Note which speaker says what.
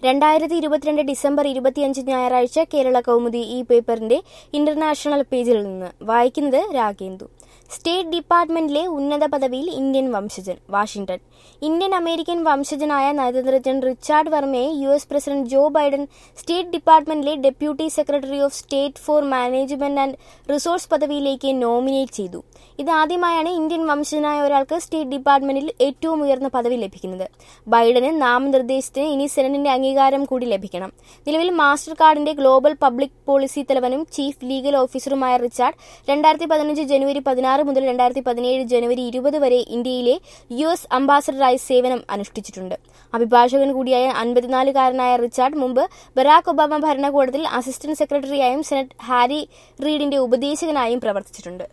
Speaker 1: രണ്ടായിരത്തി ഇരുപത്തിരണ്ട് ഡിസംബർ ഇരുപത്തിയഞ്ച് ഞായറാഴ്ച കേരള കൗമുദി ഈ പേപ്പറിന്റെ ഇന്റർനാഷണൽ പേജിൽ നിന്ന് വായിക്കുന്നത് രാഗേന്ദു സ്റ്റേറ്റ് ഡിപ്പാർട്ട്മെന്റിലെ ഉന്നത പദവിയിൽ ഇന്ത്യൻ വംശജൻ വാഷിംഗ്ടൺ ഇന്ത്യൻ അമേരിക്കൻ വംശജനായ നയതന്ത്രജ്ഞൻ റിച്ചാർഡ് വർമ്മയെ U S president Joe Biden state ഡിപ്പാർട്ട്മെന്റിലെ deputy secretary of state for management and resource പദവിയിലേക്ക് നോമിനേറ്റ് ചെയ്തു ഇതാദ്യമായാണ് ഇന്ത്യൻ വംശജനായ ഒരാൾക്ക് സ്റ്റേറ്റ് ഡിപ്പാർട്ട്മെന്റിൽ ഏറ്റവും ഉയർന്ന പദവി ലഭിക്കുന്നത് ബൈഡന് നാമനിർദ്ദേശത്തിന് ഇനി സെനറ്റിന്റെ അംഗീകാരം കൂടി ലഭിക്കണം നിലവിൽ മാസ്റ്റർ കാർഡിന്റെ ഗ്ലോബൽ പബ്ലിക് പോളിസി തലവനും ചീഫ് ലീഗൽ ഓഫീസറുമായ റിച്ചാർഡ് രണ്ടായിരത്തി പതിനഞ്ച് ജനുവരി പതിനാറ് മുതൽ രണ്ടായിരത്തി പതിനേഴ് ജനുവരി ഇരുപത് വരെ ഇന്ത്യയിലെ യു എസ് അംബാസഡറായി സേവനം അനുഷ്ഠിച്ചിട്ടുണ്ട് അഭിഭാഷകൻ കൂടിയായ അൻപത്തിനാലുകാരനായ റിച്ചാർഡ് മുമ്പ് ബറാക് ഒബാമ ഭരണകൂടത്തിൽ അസിസ്റ്റന്റ് സെക്രട്ടറിയായും സെനറ്റ് ഹാരി റീഡിന്റെ ഉപദേശകനായും പ്രവർത്തിച്ചിട്ടുണ്ട്